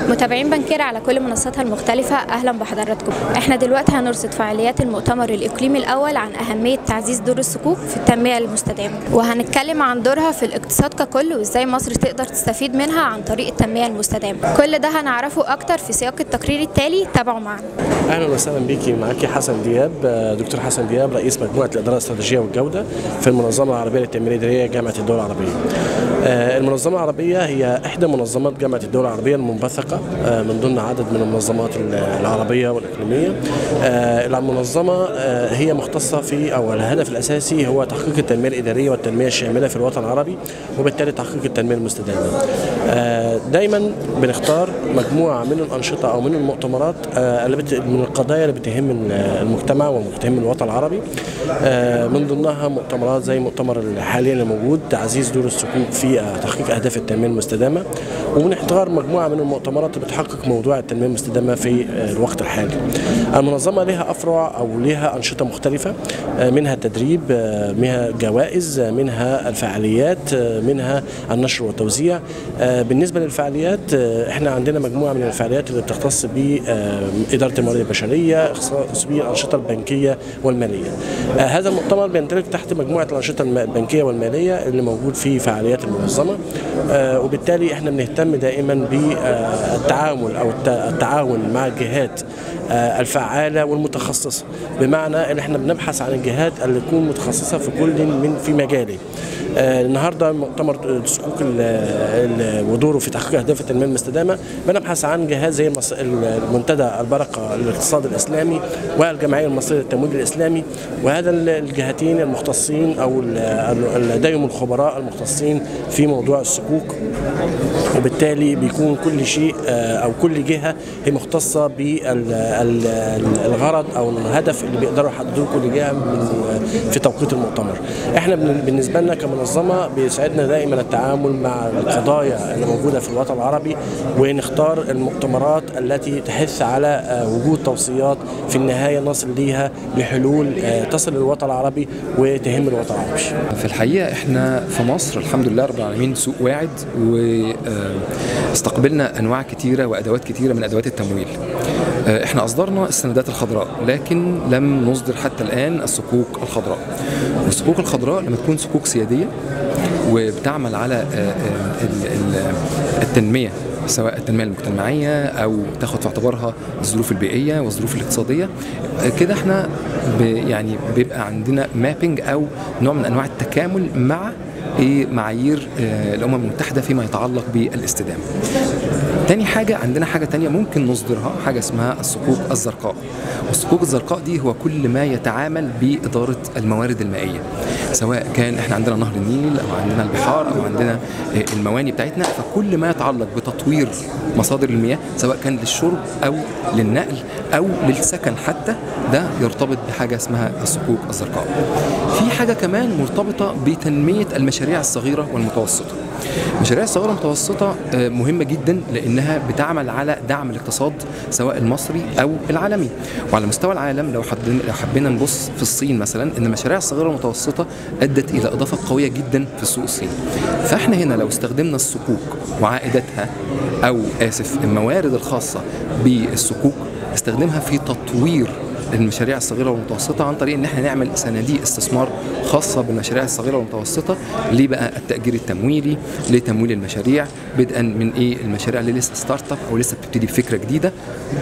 متابعين بنكير على كل منصاتها المختلفة أهلا بحضراتكم احنا دلوقتي هنرصد فعاليات المؤتمر الإقليمي الأول عن أهمية تعزيز دور الصكوك في التنمية المستدامة وهنتكلم عن دورها في الاقتصاد ككل وإزاي مصر تقدر تستفيد منها عن طريق التنمية المستدامة كل ده هنعرفه أكتر في سياق التقرير التالي تابعوا معنا اهلا وسهلا بيكي معاكي حسن دياب دكتور حسن دياب رئيس مجموعه الاداره الاستراتيجيه والجوده في المنظمه العربيه للتنميه الاداريه جامعه الدول العربيه. المنظمه العربيه هي احدى منظمات جامعه الدول العربيه المنبثقه من ضمن عدد من المنظمات العربيه والاقليميه. المنظمه هي مختصه في او الهدف الاساسي هو تحقيق التنميه الاداريه والتنميه الشامله في الوطن العربي وبالتالي تحقيق التنميه المستدامه. دايما بنختار مجموعه من الانشطه او من المؤتمرات من القضايا اللي بتهم المجتمع وبتهم الوطن العربي من ضمنها مؤتمرات زي مؤتمر حاليا الموجود تعزيز دور الصكوك في تحقيق اهداف التنميه المستدامه وبنختار مجموعه من المؤتمرات اللي بتحقق موضوع التنميه المستدامه في الوقت الحالي. المنظمه لها افرع او لها انشطه مختلفه منها التدريب منها جوائز منها الفعاليات منها النشر والتوزيع بالنسبه للفعاليات احنا عندنا مجموعه من الفعاليات اللي بتختص باداره الموارد البشريه اختصاص بالانشطه البنكيه والماليه. هذا المؤتمر بيندرج تحت مجموعه الانشطه البنكيه والماليه اللي موجود في فعاليات المنظمه وبالتالي احنا بنهتم دائما بالتعامل او التعاون مع الجهات الفعاله والمتخصصه بمعنى ان احنا بنبحث عن الجهات اللي تكون متخصصه في كل من في مجاله النهارده مؤتمر صكوك ودوره في تحقيق اهداف التنميه المستدامه بنبحث عن جهات زي المنتدى البركه للاقتصاد الاسلامي والجمعيه المصريه للتمويل الاسلامي وهذا الجهتين المختصين او لديهم الخبراء المختصين في موضوع الصكوك وبالتالي بيكون كل شيء او كل جهه هي مختصه بالغرض او الهدف اللي بيقدروا يحددوه كل جهه في توقيت المؤتمر. احنا بالنسبه لنا كمنظمه بيسعدنا دائما التعامل مع القضايا اللي موجوده في الوطن العربي ونختار المؤتمرات التي تحث على وجود توصيات في النهايه نصل ليها لحلول تصل للوطن العربي وتهم الوطن العربي. في الحقيقه احنا في مصر الحمد لله رب العالمين سوق واعد واستقبلنا انواع كثيره وادوات كثيره من ادوات التمويل. احنا اصدرنا السندات الخضراء لكن لم نصدر حتى الان الصكوك الخضراء. والصكوك الخضراء لما تكون صكوك سياديه وبتعمل على التنميه سواء التنميه المجتمعيه او تاخد في اعتبارها الظروف البيئيه والظروف الاقتصاديه كده احنا يعني بيبقى عندنا مابينج او نوع من انواع التكامل مع معايير الامم المتحده فيما يتعلق بالاستدامه. تاني حاجة عندنا حاجة تانية ممكن نصدرها حاجة اسمها الصكوك الزرقاء والصكوك الزرقاء دي هو كل ما يتعامل بإدارة الموارد المائية سواء كان احنا عندنا نهر النيل أو عندنا البحار أو عندنا المواني بتاعتنا فكل ما يتعلق بتطوير مصادر المياه سواء كان للشرب أو للنقل أو للسكن حتى ده يرتبط بحاجة اسمها الصكوك الزرقاء في حاجة كمان مرتبطة بتنمية المشاريع الصغيرة والمتوسطة المشاريع الصغيره والمتوسطه مهمه جدا لانها بتعمل على دعم الاقتصاد سواء المصري او العالمي وعلى مستوى العالم لو لو حبينا نبص في الصين مثلا ان المشاريع الصغيره والمتوسطه ادت الى اضافه قويه جدا في السوق الصيني فاحنا هنا لو استخدمنا الصكوك وعائداتها او اسف الموارد الخاصه بالصكوك استخدمها في تطوير المشاريع الصغيره والمتوسطه عن طريق ان احنا نعمل صناديق استثمار خاصه بالمشاريع الصغيره والمتوسطه ليه بقى التاجير التمويلي لتمويل المشاريع بدءا من ايه المشاريع اللي لسه ستارت اب او لسه بتبتدي بفكره جديده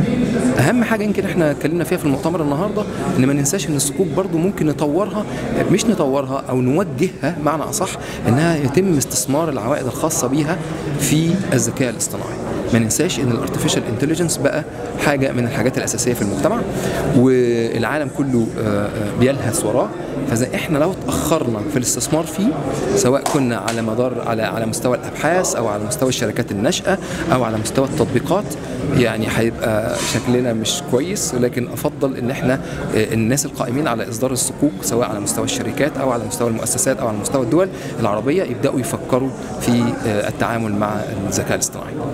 اهم حاجه يمكن احنا اتكلمنا فيها في المؤتمر النهارده ان ما ننساش ان الصكوك برضو ممكن نطورها مش نطورها او نوجهها معنى اصح انها يتم استثمار العوائد الخاصه بيها في الذكاء الاصطناعي ما ننساش ان الارتفيشال انتليجنس بقى حاجه من الحاجات الاساسيه في المجتمع والعالم كله بيلهث وراه فاذا احنا لو تاخرنا في الاستثمار فيه سواء كنا على مدار على على مستوى الابحاث او على مستوى الشركات الناشئه او على مستوى التطبيقات يعني هيبقى شكلنا مش كويس ولكن افضل ان احنا الناس القائمين على اصدار الصكوك سواء على مستوى الشركات او على مستوى المؤسسات او على مستوى الدول العربيه يبداوا يفكروا في التعامل مع الذكاء الاصطناعي شكرا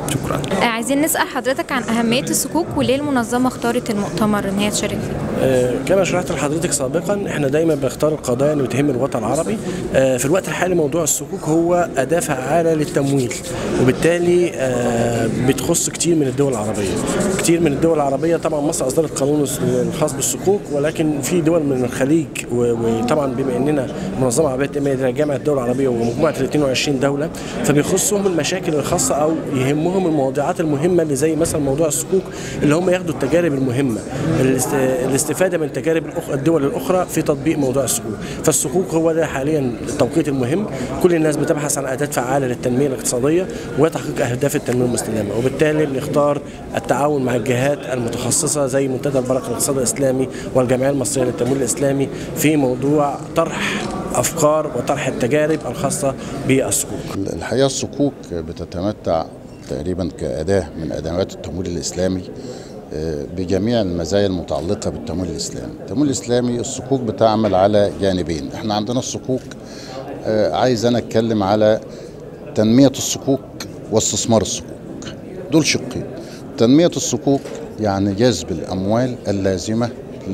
آه، عايزين نسأل حضرتك عن أهمية الصكوك وليه المنظمة اختارت المؤتمر إن هي تشارك فيه آه، كما شرحت لحضرتك سابقا احنا دايما بنختار القضايا اللي بتهم الوطن العربي آه، في الوقت الحالي موضوع الصكوك هو اداه فعاله للتمويل وبالتالي آه، بتخص كتير من الدول العربيه كتير من الدول العربيه طبعا مصر اصدرت قانون الخاص بالصكوك ولكن في دول من الخليج و- وطبعا بما اننا منظمه عربيه التنميه جامعه الدول العربيه ومجموعه ال 22 دوله فبيخصهم المشاكل الخاصه او يهمهم المواضيعات المهمه اللي زي مثلا موضوع الصكوك اللي هم ياخدوا التجارب المهمه الاست- الاستفاده من تجارب الأخ- الدول الاخرى في تطبيق موضوع الصكوك فالصكوك هو ده حاليا التوقيت المهم كل الناس بتبحث عن اداه فعاله للتنميه الاقتصاديه وتحقيق اهداف التنميه المستدامه وبالتالي بنختار التعاون مع الجهات المتخصصه زي منتدى البرق الاقتصادي الاسلامي والجمعيه المصريه للتمويل الاسلامي في موضوع طرح افكار وطرح التجارب الخاصه بالصكوك الحقيقه الصكوك بتتمتع تقريبا كاداه من ادوات التمويل الاسلامي آه، بجميع المزايا المتعلقه بالتمويل الاسلامي، التمويل الاسلامي الصكوك بتعمل على جانبين، احنا عندنا الصكوك آه، عايز انا اتكلم على تنميه الصكوك واستثمار الصكوك دول شقين تنميه الصكوك يعني جذب الاموال اللازمه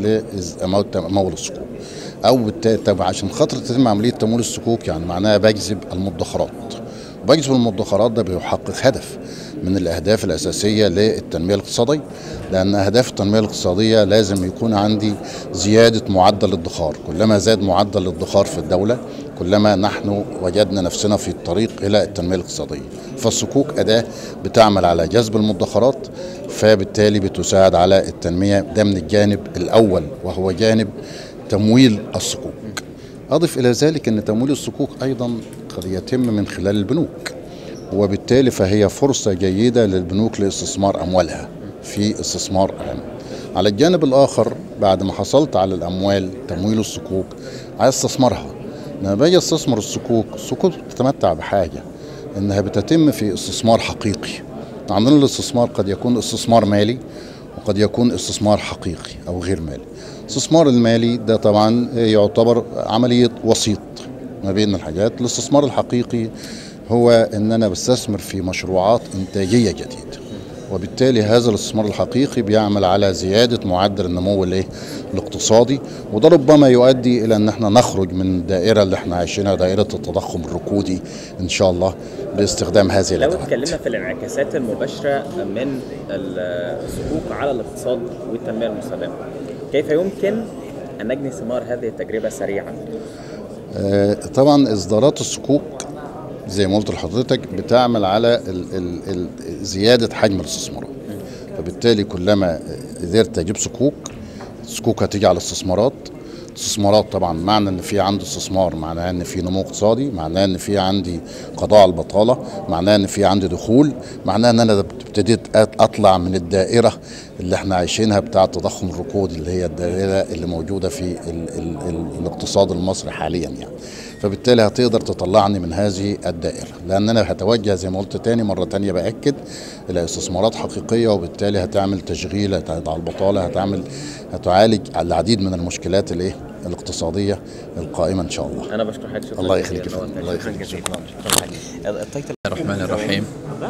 لمول الصكوك او بالتالي طب عشان خاطر تتم عمليه تمويل الصكوك يعني معناها بجذب المدخرات بجذب المدخرات ده بيحقق هدف من الاهداف الاساسيه للتنميه الاقتصاديه لان اهداف التنميه الاقتصاديه لازم يكون عندي زياده معدل الادخار كلما زاد معدل الادخار في الدوله كلما نحن وجدنا نفسنا في الطريق الى التنميه الاقتصاديه فالصكوك اداه بتعمل على جذب المدخرات فبالتالي بتساعد على التنميه ده من الجانب الاول وهو جانب تمويل الصكوك أضف إلى ذلك أن تمويل الصكوك أيضا قد يتم من خلال البنوك وبالتالي فهي فرصة جيدة للبنوك لاستثمار أموالها في استثمار عام على الجانب الآخر بعد ما حصلت على الأموال تمويل الصكوك عايز استثمرها لما باجي استثمر الصكوك الصكوك بتتمتع بحاجة إنها بتتم في استثمار حقيقي عندنا الاستثمار قد يكون استثمار مالي وقد يكون استثمار حقيقي أو غير مالي الاستثمار المالي ده طبعا يعتبر عملية وسيط ما بين الحاجات الاستثمار الحقيقي هو ان انا بستثمر في مشروعات انتاجية جديدة وبالتالي هذا الاستثمار الحقيقي بيعمل على زيادة معدل النمو الايه الاقتصادي وده ربما يؤدي الى ان احنا نخرج من الدائرة اللي احنا عايشينها دائرة التضخم الركودي ان شاء الله باستخدام هذه لو الادوات اتكلمنا في الانعكاسات المباشرة من الصكوك على الاقتصاد والتنمية المستدامة كيف يمكن أن نجني ثمار هذه التجربة سريعا؟ آه، طبعا اصدارات الصكوك زي ما قلت لحضرتك بتعمل على ال ال ال زياده حجم الاستثمارات فبالتالي كلما قدرت اجيب صكوك الصكوك هتيجي على الاستثمارات استثمارات طبعا معنى ان في عندي استثمار معناه ان في نمو اقتصادي معناه ان في عندي قضاء على البطاله معناه ان في عندي دخول معناه ان انا ابتديت اطلع من الدائره اللي احنا عايشينها بتاع التضخم الركودي اللي هي الدائره اللي موجوده في ال ال ال الاقتصاد المصري حاليا يعني فبالتالي هتقدر تطلعني من هذه الدائره لان انا هتوجه زي ما قلت تاني مره تانيه باكد الى استثمارات حقيقيه وبالتالي هتعمل تشغيل هتعالج على البطاله هتعمل هتعالج العديد من المشكلات الايه الاقتصاديه القائمه ان شاء الله أنا بشكر حضرتك شكرا الله جزيلا. يخليك يا فندم. الله شكرا يخليك. جزيلا. شكرا. شكرا التايتل الرحمن الرحيم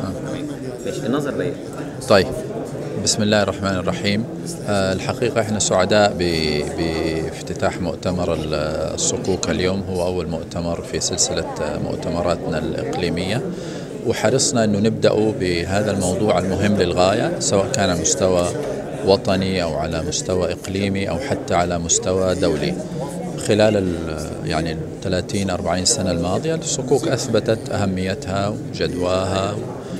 ماشي النظر ليه؟ طيب بسم الله الرحمن الرحيم آه، الحقيقة احنا سعداء ب- بافتتاح مؤتمر ال- الصكوك اليوم هو أول مؤتمر في سلسلة آه، مؤتمراتنا الإقليمية وحرصنا أنه نبدأ بهذا الموضوع المهم للغاية سواء كان على مستوى وطني أو على مستوى إقليمي أو حتى على مستوى دولي خلال ال- يعني ال 30 40 سنة الماضية الصكوك أثبتت أهميتها وجدواها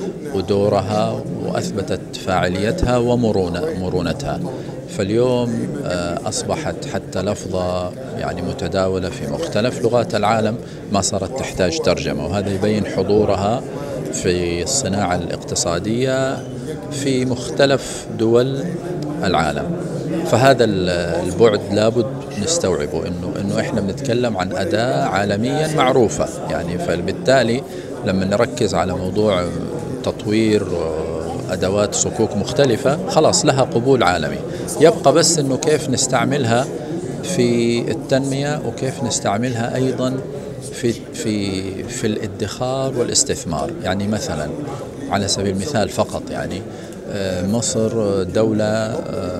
ودورها وأثبتت فاعليتها ومرونة مرونتها فاليوم آه، أصبحت حتى لفظة يعني متداولة في مختلف لغات العالم ما صارت تحتاج ترجمة وهذا يبين حضورها في الصناعة الاقتصادية في مختلف دول العالم فهذا ال- البعد لابد نستوعبه انه انه احنا بنتكلم عن اداه عالميا معروفه يعني فبالتالي لما نركز على موضوع تطوير ادوات صكوك مختلفه خلاص لها قبول عالمي يبقى بس انه كيف نستعملها في التنميه وكيف نستعملها ايضا في في في الادخار والاستثمار يعني مثلا على سبيل المثال فقط يعني مصر دولة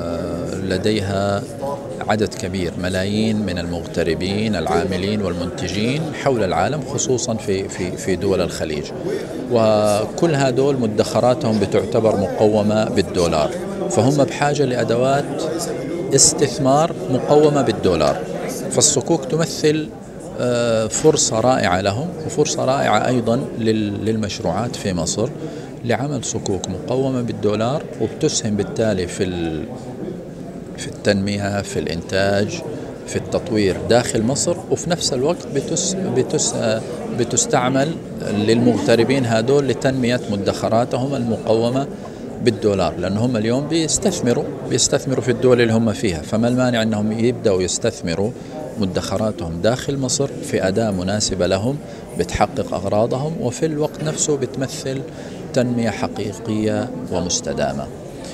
لديها عدد كبير ملايين من المغتربين العاملين والمنتجين حول العالم خصوصا في في في دول الخليج وكل هذول مدخراتهم بتعتبر مقومه بالدولار فهم بحاجه لادوات استثمار مقومه بالدولار فالصكوك تمثل فرصة رائعة لهم وفرصة رائعة أيضا للمشروعات في مصر لعمل صكوك مقومة بالدولار وبتسهم بالتالي في في التنمية في الإنتاج في التطوير داخل مصر وفي نفس الوقت بتس بتس بتستعمل للمغتربين هذول لتنمية مدخراتهم المقومة بالدولار لأن هم اليوم بيستثمروا بيستثمروا في الدول اللي هم فيها فما المانع أنهم يبدأوا يستثمروا مدخراتهم داخل مصر في أداة مناسبة لهم بتحقق أغراضهم وفي الوقت نفسه بتمثل تنمية حقيقية ومستدامة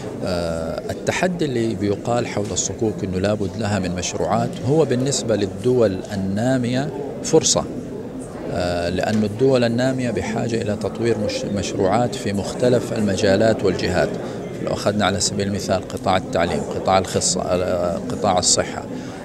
التحدي اللي بيقال حول الصكوك انه لابد لها من مشروعات هو بالنسبه للدول الناميه فرصه لأن الدول النامية بحاجة إلى تطوير مشروعات في مختلف المجالات والجهات لو أخذنا على سبيل المثال قطاع التعليم قطاع الخصة قطاع الصحة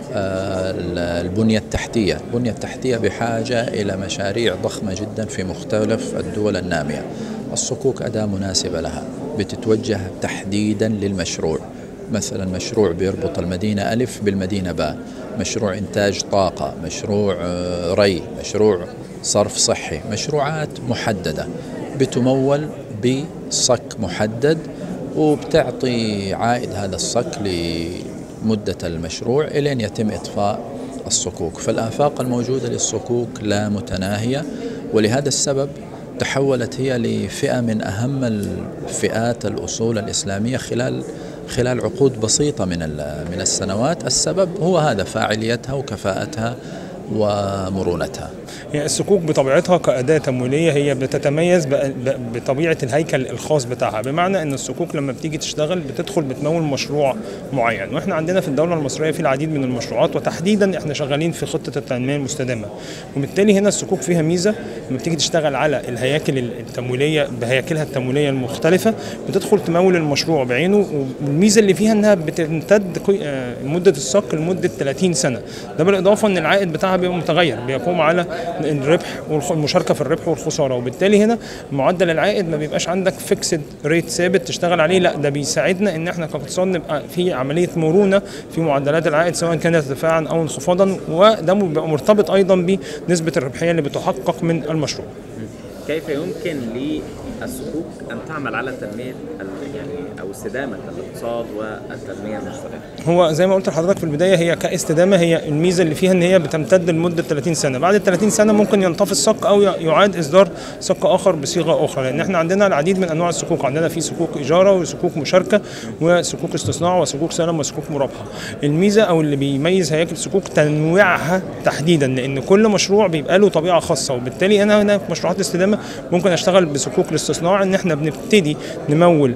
البنية التحتية البنية التحتية بحاجة إلى مشاريع ضخمة جدا في مختلف الدول النامية الصكوك أداة مناسبة لها بتتوجه تحديدا للمشروع مثلا مشروع بيربط المدينة ألف بالمدينة باء مشروع إنتاج طاقة مشروع ري مشروع صرف صحي مشروعات محددة بتمول بصك محدد وبتعطي عائد هذا الصك لمدة المشروع إلين يتم إطفاء الصكوك فالآفاق الموجودة للصكوك لا متناهية ولهذا السبب تحولت هي لفئة من أهم الفئات الأصول الإسلامية خلال خلال عقود بسيطة من من السنوات السبب هو هذا فاعليتها وكفاءتها ومرونتها هي الصكوك بطبيعتها كأداة تمويلية هي بتتميز بطبيعة الهيكل الخاص بتاعها بمعنى أن الصكوك لما بتيجي تشتغل بتدخل بتمول مشروع معين وإحنا عندنا في الدولة المصرية في العديد من المشروعات وتحديدا إحنا شغالين في خطة التنمية المستدامة وبالتالي هنا الصكوك فيها ميزة لما بتيجي تشتغل على الهياكل التمويلية بهياكلها التمويلية المختلفة بتدخل تمول المشروع بعينه والميزة اللي فيها إنها بتمتد مدة الصك لمدة 30 سنة ده بالإضافة إن العائد بتاعها بيبقى متغير بيقوم على الربح والمشاركه في الربح والخساره وبالتالي هنا معدل العائد ما بيبقاش عندك فيكسد ريت ثابت تشتغل عليه لا ده بيساعدنا ان احنا كاقتصاد نبقى في عمليه مرونه في معدلات العائد سواء كانت ارتفاعا او انخفاضا وده بيبقى مرتبط ايضا بنسبه الربحيه اللي بتحقق من المشروع. كيف يمكن للصكوك ان تعمل على تنميه يعني او استدامه الاقتصاد والتنميه المستدامه؟ هو زي ما قلت لحضرتك في البدايه هي كاستدامه هي الميزه اللي فيها ان هي بتمتد لمده 30 سنه، بعد ال 30 سنه ممكن ينطفي الصك او يعاد اصدار صك اخر بصيغه اخرى لان احنا عندنا العديد من انواع الصكوك، عندنا في صكوك اجاره وصكوك مشاركه وصكوك استصناع وصكوك سلم وصكوك مرابحه. الميزه او اللي بيميز هياكل الصكوك تنويعها تحديدا لان كل مشروع بيبقى له طبيعه خاصه وبالتالي انا هنا في مشروعات الاستدامه ممكن اشتغل بصكوك الاستصناع ان احنا بنبتدي نمول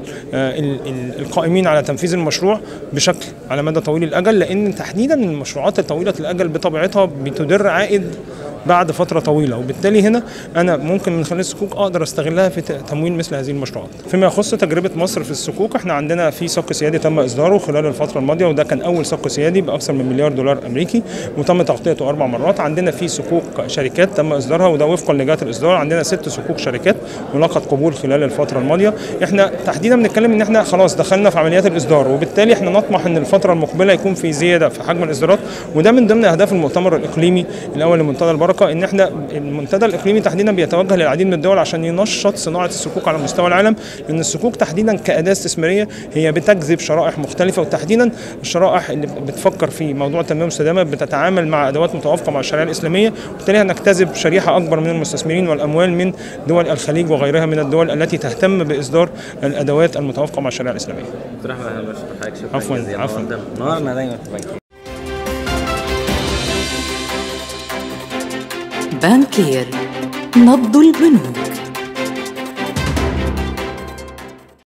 القائمين على تنفيذ المشروع بشكل على مدى طويل الاجل لان تحديدا المشروعات الطويله الاجل بطبيعتها بتدر عائد بعد فتره طويله وبالتالي هنا انا ممكن من خلال الصكوك اقدر استغلها في تمويل مثل هذه المشروعات. فيما يخص تجربه مصر في الصكوك احنا عندنا في صك سيادي تم اصداره خلال الفتره الماضيه وده كان اول صك سيادي باكثر من مليار دولار امريكي وتم تغطيته اربع مرات عندنا في صكوك شركات تم اصدارها وده وفقا لجهات الاصدار عندنا ست صكوك شركات ملاقت قبول خلال الفتره الماضيه احنا تحديدا بنتكلم ان احنا خلاص دخلنا في عمليات الاصدار وبالتالي احنا نطمح ان الفتره المقبله يكون في زياده في حجم الاصدارات وده من ضمن اهداف المؤتمر الاقليمي الاول لمنتدى البركه ان احنا المنتدى الاقليمي تحديدا بيتوجه للعديد من الدول عشان ينشط صناعه الصكوك على مستوى العالم لان الصكوك تحديدا كاداه استثماريه هي بتجذب شرائح مختلفه وتحديدا الشرائح اللي بتفكر في موضوع التنميه المستدامه بتتعامل مع ادوات متوافقه مع الشريعه الاسلاميه وبالتالي هنجتذب شريحه اكبر من المستثمرين والاموال من دول الخليج وغيرها من الدول التي تهتم باصدار الادوات المتوافقه مع الشريعه الاسلاميه. دكتور احمد انا بشكر حضرتك شكرا عفواً، جزيلا عفواً. نورنا دايما في بنك بانكير نبض البنوك